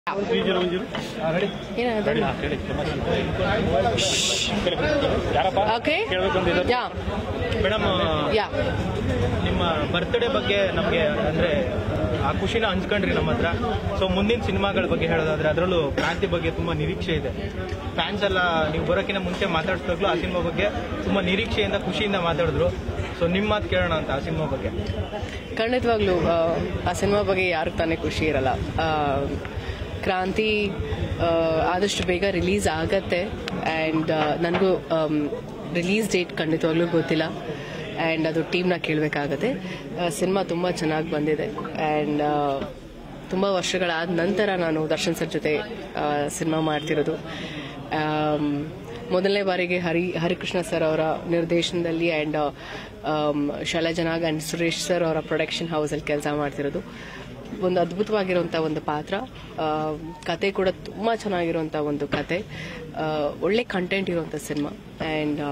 Okay yeah madam ಯಾ ನಿಮ್ಮ birthday ಬಗ್ಗೆ ನಮಗೆ ಅಂದ್ರೆ ಆ ಖುಷಿನ ಹಂಚ್ಕೊಂಡ್ರಿ ನಮ್ಮ ಹತ್ರ ಸೊ ಮುಂದಿನ ಸಿನಿಮಾಗಳ ಬಗ್ಗೆ ಹೇಳೋದಾದ್ರೆ ಅದರಲ್ಲೂ ಕ್ರಾಂತಿ ಬಗ್ಗೆ ತುಂಬಾ ನಿರೀಕ್ಷೆ ಇದೆ ಫ್ಯಾನ್ಸ್ ಎಲ್ಲ ನೀವು ಬರೋಕ್ಕಿಂತ ಮುಂಚೆ ಮಾತಾಡ್ಸ್ದಾಗ್ಲೂ ಆ ಸಿನಿಮಾ ಬಗ್ಗೆ ತುಂಬಾ ನಿರೀಕ್ಷೆಯಿಂದ ಖುಷಿಯಿಂದ ಮಾತಾಡಿದ್ರು ಸೊ ನಿಮ್ಮ ಮಾತು ಕೇಳೋಣ ಅಂತ ಆ ಸಿನಿಮಾ ಬಗ್ಗೆ ಖಂಡಿತವಾಗ್ಲೂ ಆ, ಆ ಸಿನಿಮಾ ಬಗ್ಗೆ ಯಾರು ತಾನೇ ಖುಷಿ ಇರಲ್ಲ ಆ, ಕ್ರಾಂತಿ ಆ, ಆದಷ್ಟು ಬೇಗ ರಿಲೀಸ್ ಆಗತ್ತೆ ಆ್ಯಂಡ್ ನನಗೂ ರಿಲೀಸ್ ಡೇಟ್ ಖಂಡಿತವಾಗ್ಲೂ ಗೊತ್ತಿಲ್ಲ ಆ್ಯಂಡ್ ಅದು ಟೀಮ್ನ ಕೇಳಬೇಕಾಗತ್ತೆ ಸಿನಿಮಾ ತುಂಬ ಚೆನ್ನಾಗಿ ಬಂದಿದೆ ಆ್ಯಂಡ್ ತುಂಬ ವರ್ಷಗಳಾದ ನಂತರ ನಾನು ದರ್ಶನ್ ಸರ್ ಜೊತೆ ಸಿನಿಮಾ ಮಾಡ್ತಿರೋದು ಆಮ್, ಮೊದಲನೇ ಬಾರಿಗೆ ಹರಿ ಹರಿಕೃಷ್ಣ ಸರ್ ಅವರ ನಿರ್ದೇಶನದಲ್ಲಿ and Shailaja Nag and Suresh sir ಅವರ ಪ್ರೊಡಕ್ಷನ್ ಹೌಸಲ್ಲಿ ಕೆಲಸ ಮಾಡ್ತಿರೋದು ಒಂದು ಅದ್ಭುತವಾಗಿರುವಂಥ ಒಂದು ಪಾತ್ರ ಆ, ಕತೆ ಕೂಡ ತುಂಬ ಚೆನ್ನಾಗಿರುವಂಥ ಒಂದು ಕತೆ ಆ, ಒಳ್ಳೆ ಕಂಟೆಂಟ್ ಇರುವಂಥ ಸಿನಿಮಾ ಆ್ಯಂಡ್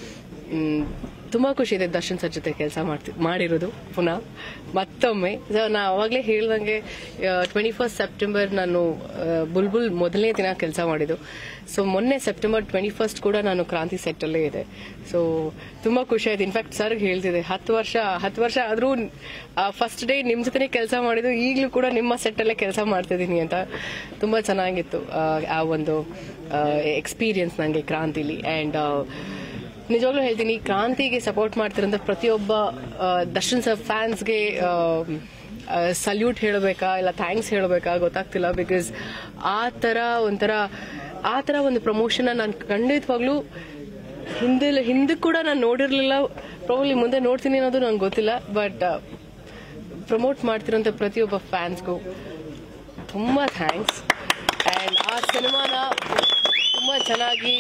ತುಂಬ ಖುಷಿ ಇದೆ ದರ್ಶನ್ ಸರ್ ಜೊತೆ ಕೆಲಸ ಮಾಡ್ತಿ ಮಾಡಿರೋದು ಪುನಃ ಮತ್ತೊಮ್ಮೆ So, ನಾ ಅವಾಗಲೇ ಹೇಳ್ದಂಗೆ ಟ್ವೆಂಟಿ ಫಸ್ಟ್ ಸೆಪ್ಟೆಂಬರ್ ನಾನು ಆ, ಬುಲ್ಬುಲ್ ಮೊದಲನೇ ದಿನ ಕೆಲಸ ಮಾಡಿದ್ದು ಸೊ ಮೊನ್ನೆ ಸೆಪ್ಟೆಂಬರ್ ಟ್ವೆಂಟಿ ಫಸ್ಟ್ ಕೂಡ ನಾನು ಕ್ರಾಂತಿ ಸೆಟ್ಟಲ್ಲೇ ಇದೆ ಸೊ ತುಂಬ ಖುಷಿ ಆಯ್ತು ಇನ್ಫ್ಯಾಕ್ಟ್ ಸರ್ಗೆ ಹೇಳ್ತಿದೆ ಹತ್ತು ವರ್ಷ ಹತ್ತು ವರ್ಷ ಆದರೂ ಫಸ್ಟ್ ಡೇ ನಿಮ್ಮ ಜೊತೆನೇ ಕೆಲಸ ಮಾಡಿದ್ದು ಈಗಲೂ ಕೂಡ ನಿಮ್ಮ ಸೆಟ್ಟಲ್ಲೇ ಕೆಲಸ ಮಾಡ್ತಿದ್ದೀನಿ ಅಂತ ತುಂಬ ಚೆನ್ನಾಗಿತ್ತು ಆ, ಆ ಒಂದು ಎಕ್ಸ್ಪೀರಿಯನ್ಸ್ ನನಗೆ ಕ್ರಾಂತಿಲಿ ಆ್ಯಂಡ್ ನಿಜವಾಗ್ಲೂ ಹೇಳ್ತೀನಿ ಕ್ರಾಂತಿಗೆ ಸಪೋರ್ಟ್ ಮಾಡ್ತಿರೋಂಥ ಪ್ರತಿಯೊಬ್ಬ ಆ, ದರ್ಶನ್ ಸರ್ ಫ್ಯಾನ್ಸ್ಗೆ ಸಲ್ಯೂಟ್ ಹೇಳಬೇಕಾ ಇಲ್ಲ ಥ್ಯಾಂಕ್ಸ್ ಹೇಳಬೇಕಾ ಗೊತ್ತಾಗ್ತಿಲ್ಲ ಬಿಕಾಸ್ ಆ ಥರ ಒಂಥರ ಆ ಥರ ಒಂದು ಪ್ರಮೋಷನ್ನ ನಾನು ಖಂಡಿತವಾಗ್ಲೂ ಹಿಂದೆ ಹಿಂದೆ ಕೂಡ ನಾನು ನೋಡಿರಲಿಲ್ಲ ಪ್ರಾಬಲಿ ಮುಂದೆ ನೋಡ್ತೀನಿ ಅನ್ನೋದು ನಂಗೆ ಗೊತ್ತಿಲ್ಲ ಬಟ್ ಪ್ರಮೋಟ್ ಮಾಡ್ತಿರೋಂಥ ಪ್ರತಿಯೊಬ್ಬ ಫ್ಯಾನ್ಸ್ಗೂ ತುಂಬ ಥ್ಯಾಂಕ್ಸ್ ಆ್ಯಂಡ್ ಆ ಸಿನಿಮಾನ ತುಂಬ ಚೆನ್ನಾಗಿ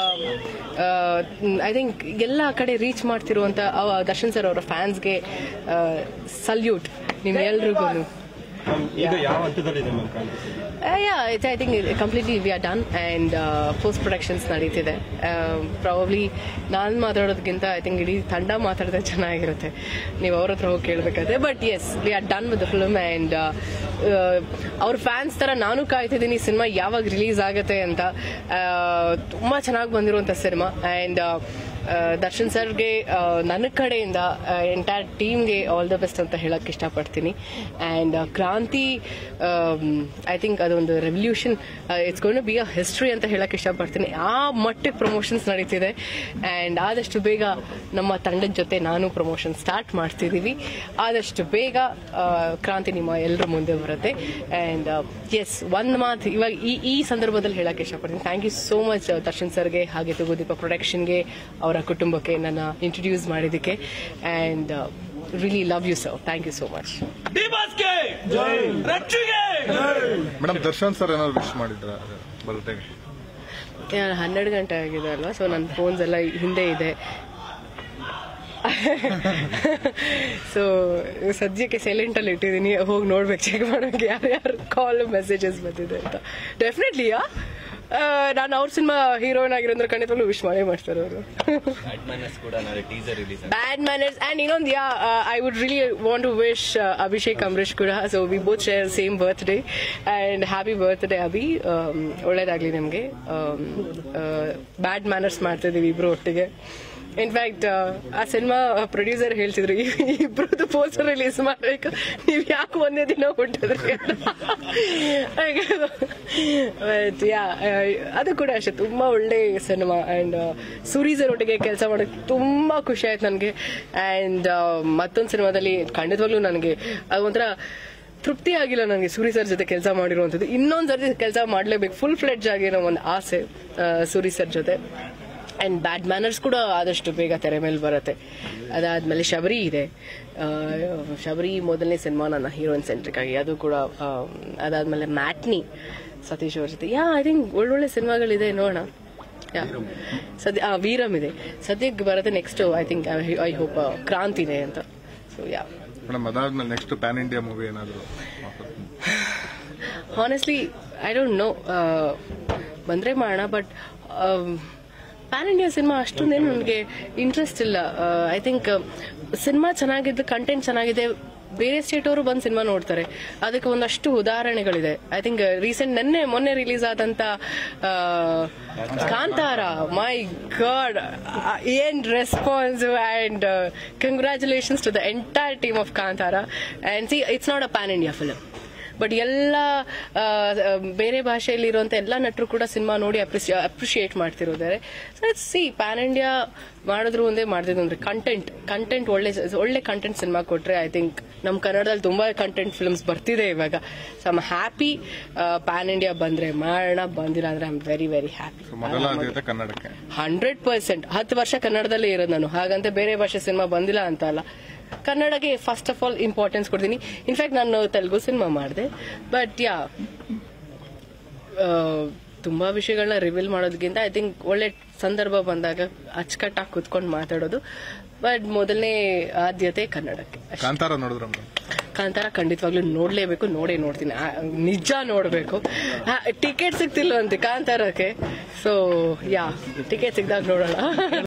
ಐ ಥಿಂಕ್ ಎಲ್ಲ ಕಡೆ ರೀಚ್ ಮಾಡ್ತಿರುವಂಥ ಅವ ದರ್ಶನ್ ಸರ್ ಅವರ ಫ್ಯಾನ್ಸ್ಗೆ ಸಲ್ಯೂಟ್ ನಿಮ್ಮೆಲ್ರಿಗೂ ಈಗ ಯಾವ ಹಂತದಲ್ಲಿದೆ ma'am Kranti yeah it's I think completely we are done and post productions ನಡೀತಿದೆ ಪ್ರಾಬಬ್ಲಿ ನಾನು ಮಾತಾಡೋದಕ್ಕಿಂತ ಐ ಥಿಂಕ್ ಇಡೀ ತಂಡ ಮಾತಾಡಿದ್ರೆ ಚೆನ್ನಾಗಿರುತ್ತೆ ನೀವು ಅವ್ರ ಹತ್ರ ಹೋಗಿ ಕೇಳಬೇಕಾದ್ರೆ but yes we are done with the film and ಅವ್ರ ಫ್ಯಾನ್ಸ್ ಥರ ನಾನು ಕಾಯ್ತಿದ್ದೀನಿ ಸಿನಿಮಾ ಯಾವಾಗ ರಿಲೀಸ್ ಆಗುತ್ತೆ ಅಂತ ತುಂಬ ಚೆನ್ನಾಗಿ ಬಂದಿರುವಂಥ ಸಿನಿಮಾ ಆ್ಯಂಡ್ ದರ್ಶನ್ ಸರ್ಗೆ ನನ್ನ ಕಡೆಯಿಂದ ಎಂಟೈರ್ ಟೀಮ್ಗೆ ಆಲ್ ದ ಬೆಸ್ಟ್ ಅಂತ ಹೇಳಕ್ ಇಷ್ಟಪಡ್ತೀನಿ ಆ್ಯಂಡ್ ಕ್ರಾಂತಿ ಐ ಥಿಂಕ್ ಅದೊಂದು revolution it's gonna be a history ಅಂತ ಹೇಳಕ್ ಇಷ್ಟಪಡ್ತೀನಿ ಆ ಮಟ್ಟಕ್ಕೆ ಪ್ರಮೋಷನ್ಸ್ ನಡೀತಿದೆ ಆ್ಯಂಡ್ ಆದಷ್ಟು ಬೇಗ ನಮ್ಮ ತಂಡದ ಜೊತೆ ನಾನು ಪ್ರಮೋಷನ್ ಸ್ಟಾರ್ಟ್ ಮಾಡ್ತಿದ್ದೀವಿ ಆದಷ್ಟು ಬೇಗ ಆ, ಕ್ರಾಂತಿ ನಿಮ್ಮ ಎಲ್ಲರ ಮುಂದೆ ಬರುತ್ತೆ ಆ್ಯಂಡ್ ಎಸ್ ಒಂದು ಮಾತು ಇವಾಗ ಈ ಈ ಸಂದರ್ಭದಲ್ಲಿ ಹೇಳಕ್ಕೆ ಇಷ್ಟಪಡ್ತೀನಿ thank you so much Darshan ಸರ್ಗೆ ಹಾಗೆ ತುಗುದೀಪ ಪ್ರೊಡಕ್ಷನ್ಗೆ ಅವರ ಕುಟುಂಬಕ್ಕೆ ನನ್ನ ಇಂಟ್ರೊಡ್ಯೂಸ್ ಮಾಡಿದ್ದಕ್ಕೆ and really love you sir thank you so much madam Darshan sir ಏನಾದ್ರು ವಿಶ್ ಮಾಡಿದ್ರ ಬರ್ಡೇಗೆ ಹನ್ನೆರಡು ಗಂಟೆ ಆಗಿದೆ ಅಲ್ವಾ ಸೊ ನನ್ನ ಫೋನ್ಸ್ ಎಲ್ಲ ಹಿಂದೆ ಇದೆ ಸೊ ಸದ್ಯಕ್ಕೆ ಸೈಲೆಂಟ್ ಅಲ್ಲಿ ಇಟ್ಟಿದ್ದೀನಿ ಹೋಗಿ ನೋಡ್ಬೇಕು ಚೆಕ್ ಮಾಡೋಕೆ ಯಾರ್ಯಾರು ಕಾಲ್ ಮೆಸೇಜಸ್ ಬಂದಿದೆ ಅಂತ ಡೆಫಿನೆಟ್ಲಿ ಯಾ ನಾನು ಅವ್ರ ಸಿನಿಮಾ ಹೀರೋಯಿನ್ ಆಗಿರೋದ್ರೆ ಖಂಡಿತವಾಗ್ಲೂ ವಿಶ್ ಮಾಡೇ ಮಾಡ್ತಾರೆ ಅವರು ಬ್ಯಾಡ್ ಮ್ಯಾನರ್ಸ್ ಅಂಡ್ ಇನ್ನೊಂದು yeah I would really want to wish Abhishek Ambareesh ಕೂಡ so we both share same birthday and happy birthday Abhi Um, ಒಳ್ಳೇದಾಗ್ಲಿ ನಿಮಗೆ ಬ್ಯಾಡ್ ಮ್ಯಾನರ್ಸ್ ಮಾಡ್ತಿದ್ದೀವಿ ಇಬ್ರು ಒಟ್ಟಿಗೆ ಇನ್ಫ್ಯಾಕ್ಟ್ ಆ ಸಿನಿಮಾ ಪ್ರೊಡ್ಯೂಸರ್ ಹೇಳ್ತಿದ್ರು ಇಬ್ರದ್ದು ಪೋಸ್ಟರ್ ರಿಲೀಸ್ ಮಾಡ್ಬೇಕು ನೀವು ಯಾಕೆ ಒಂದೇ ದಿನ ಹುಟ್ಟಿದ್ರಿ ಬಟ್ ಯಾ ಅದು ಕೂಡ ಅಷ್ಟೇ ತುಂಬಾ ಒಳ್ಳೆ ಸಿನಿಮಾ ಅಂಡ್ ಸೂರಿ ಸರ್ ಒಟ್ಟಿಗೆ ಕೆಲಸ ಮಾಡೋಕೆ ತುಂಬಾ ಖುಷಿ ಆಯ್ತು ನನಗೆ ಅಂಡ್ ಮತ್ತೊಂದು ಸಿನಿಮಾದಲ್ಲಿ ಖಂಡಿತವಾಗ್ಲೂ ನನಗೆ ಅದು ಒಂಥರ ತೃಪ್ತಿ ಆಗಿಲ್ಲ ನನಗೆ ಸೂರಿ ಸರ್ ಜೊತೆ ಕೆಲಸ ಮಾಡಿರುವಂಥದ್ದು ಇನ್ನೊಂದು ಸರ್ತಿ ಕೆಲಸ ಮಾಡಲೇಬೇಕು ಫುಲ್ ಫ್ಲೆಡ್ಜ್ ಆಗಿರೋ ಒಂದು ಆಸೆ ಆ, ಸೂರಿ ಸರ್ ಜೊತೆ ಆ್ಯಂಡ್ ಬ್ಯಾಡ್ ಮ್ಯಾನರ್ಸ್ ಕೂಡ ಆದಷ್ಟು ಬೇಗ ತೆರೆ ಮೇಲೆ ಬರುತ್ತೆ ಅದಾದ್ಮೇಲೆ ಶಬರಿ ಇದೆ ಆ, ಶಬರಿ ಮೊದಲನೇ ಸಿನಿಮಾ ನನ್ನ ಹೀರೋಯಿನ್ ಸೆಂಟ್ರಿಕ್ ಆಗಿ ಅದು ಕೂಡ ಆ, ಅದಾದ್ಮೇಲೆ ಮ್ಯಾಟ್ನಿ ಸತೀಶ್ ಅವ್ರ ಜೊತೆ ಯಾ ಐ ಥಿಂಕ್ ಒಳ್ಳೊಳ್ಳೆ ಸಿನಿಮಾಗಳಿದೆ ನೋಡೋಣ ಯಾ ಸದ್ಯ ಆ, ವೀರಮ್ ಇದೆ ಸದ್ಯಕ್ಕೆ ಬರುತ್ತೆ next I think I hope ಕ್ರಾಂತಿನೇ ಅಂತ ಸೊ ಯಾ ಮೇಡಮ್ ಅದಾದ್ಮೇಲೆ ನೆಕ್ಸ್ಟ್ ಪ್ಯಾನ್ ಇಂಡಿಯಾ ಮೂವಿ ಏನಾದ್ರು ಹಾನೆಸ್ಟ್ಲಿ ಐ ಡೋಂಟ್ ನೋ ಬಂದರೆ ಮಾಡೋಣ ಬಟ್ ಪ್ಯಾನ್ ಇಂಡಿಯಾ ಸಿನಿಮಾ ಅಷ್ಟೊಂದೇನು ನನಗೆ ಇಂಟ್ರೆಸ್ಟ್ ಇಲ್ಲ ಐ ಥಿಂಕ್ ಸಿನಿಮಾ ಚೆನ್ನಾಗಿದ್ದು ಕಂಟೆಂಟ್ ಚೆನ್ನಾಗಿದೆ ಬೇರೆ ಸ್ಟೇಟ್ ಅವರು ಬಂದು ಸಿನಿಮಾ ನೋಡ್ತಾರೆ ಅದಕ್ಕೆ ಒಂದಷ್ಟು ಉದಾಹರಣೆಗಳಿದೆ ಐ ಥಿಂಕ್ ರೀಸೆಂಟ್ ನೆನ್ನೆ ಮೊನ್ನೆ ರಿಲೀಸ್ ಆದಂತ ಆ, ಕಾಂತಾರ ಮೈ ಗಾಡ್ ಏನ್ response and congratulations to the entire team of Kantara and see it's not a pan India film but ಎಲ್ಲ ಆ, ಆ, ಬೇರೆ ಭಾಷೆಯಲ್ಲಿ ಇರುವಂತ ಎಲ್ಲ ನಟರು ಕೂಡ ಸಿನಿಮಾ ನೋಡಿ ಅಪ್ರಿಶಿಯೇಟ್ ಮಾಡ್ತಿರೋದಾರೆ ಸೊ ಸಿ ಪ್ಯಾನ್ ಇಂಡಿಯಾ ಮಾಡಿದ್ರು ಒಂದೇ ಮಾಡ್ತಿದ್ರು ಅಂದ್ರೆ ಕಂಟೆಂಟ್ ಕಂಟೆಂಟ್ ಒಳ್ಳೆ ಒಳ್ಳೆ ಕಂಟೆಂಟ್ ಸಿನಿಮಾ ಕೊಟ್ರೆ ಐ ಥಿಂಕ್ ನಮ್ಮ ಕನ್ನಡದಲ್ಲಿ ತುಂಬಾ ಕಂಟೆಂಟ್ ಫಿಲ್ಮ್ಸ್ ಬರ್ತಿದೆ ಇವಾಗ so I'm happy pan India ಬಂದ್ರೆ ಮಾಡೋಣ ಬಂದಿಲ್ಲ ಅಂದ್ರೆ I am very very happy ಮೊದಲ ಆದ್ಯತೆ ಕನ್ನಡಕ್ಕೆ ಹಂಡ್ರೆಡ್ ಪರ್ಸೆಂಟ್ ಹತ್ತು ವರ್ಷ ಕನ್ನಡದಲ್ಲೇ ಇರೋದು ನಾನು ಹಾಗಂತ ಬೇರೆ ಭಾಷೆ ಸಿನಿಮಾ ಬಂದಿಲ್ಲ ಅಂತ ಅಲ್ಲ ಕನ್ನಡಗೆ ಫಸ್ಟ್ ಆಫ್ ಆಲ್ ಇಂಪಾರ್ಟೆನ್ಸ್ ಕೊಡ್ತೀನಿ ಇನ್ಫ್ಯಾಕ್ಟ್ ನಾನು ತೆಲುಗು ಸಿನಿಮಾ ಮಾಡಿದೆ ಬಟ್ ಯಾ ತುಂಬಾ ವಿಷಯಗಳನ್ನ ರಿವೀಲ್ ಮಾಡೋದಕ್ಕಿಂತ ಐ ಥಿಂಕ್ ಒಳ್ಳೆ ಸಂದರ್ಭ ಬಂದಾಗ ಅಚ್ಚುಕಟ್ಟಾಗಿ ಕುತ್ಕೊಂಡು ಮಾತಾಡೋದು ಬಟ್ ಮೊದಲನೇ ಆದ್ಯತೆ ಕನ್ನಡಕ್ಕೆ ಅಷ್ಟೇ. ಕಾಂತಾರ ನೋಡಿದ್ರ ಮೇಡಮ್ ಕಾಂತಾರ ಖಂಡಿತವಾಗ್ಲೂ ನೋಡ್ಲೇಬೇಕು ನೋಡೇ ನೋಡ್ತೀನಿ ಆ, ನಿಜ ನೋಡ್ಬೇಕು ಟಿಕೆಟ್ ಸಿಗ್ತಿಲ್ವಂತೆ ಕಾಂತಾರಕ್ಕೆ ಸೊ ಯಾ ಟಿಕೆಟ್ ಸಿಗ್ದಾಗ ನೋಡೋಣ